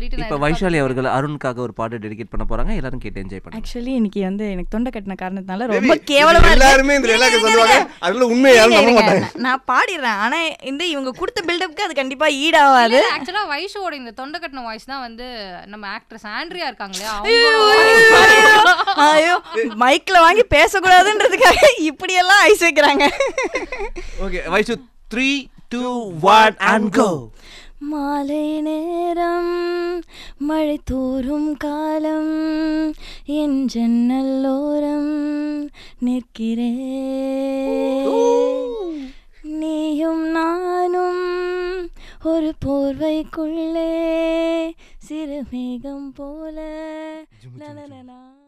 சொல்லிட்டு நான் இப்போ வைஷாலி அவர்கள் அருணுக்காக ஒரு பாட்டு டெடிகேட் பண்ண போறாங்க எல்லாரும் கேட்டு என்ஜாய் பண்ணுங்க ஆக்சுவலி இன்னைக்கு வந்து எனக்கு தொண்டை கட்டின காரணத்தினால Baby, ரொம்ப கேவலமா இது இருக்கு. எல்லாருமே இந்த dialogue இருங்க, சொல்லுவாங்க. இருங்க. அதுல உண்மையை யாரும் நம்ப இருங்க, மாட்டாங்க. இருங்க. நான் பாடிடுறேன் ஆனா இந்த இவங்க கொடுத்த பில்டப்க்கு அது கண்டிப்பா ஈடாவாது ஆக்சுவலா வைஷோட இந்த தொண்டை கட்டின வாய்ஸ் தான் வந்து நம்ம ஆக்ட்ரஸ் ஆண்ட்ரியா இருக்காங்க இல்லையா அவங்களோட ஐயோ மைக்ல வாங்கி பேசக்கூடாதுன்றதுக்காக இப்படி எல்லாம் ஐஸ் வைக்கிறாங்க okay Vaishu three two one and go மாலை நேரம் மழை தூறும் காலம் என் ஜன்னல்லோரம் நிற்கிறேன் நீயும் நானும் ஒரு போர்வைக்குள்ளே சிறுமேகம் போல லலலலா.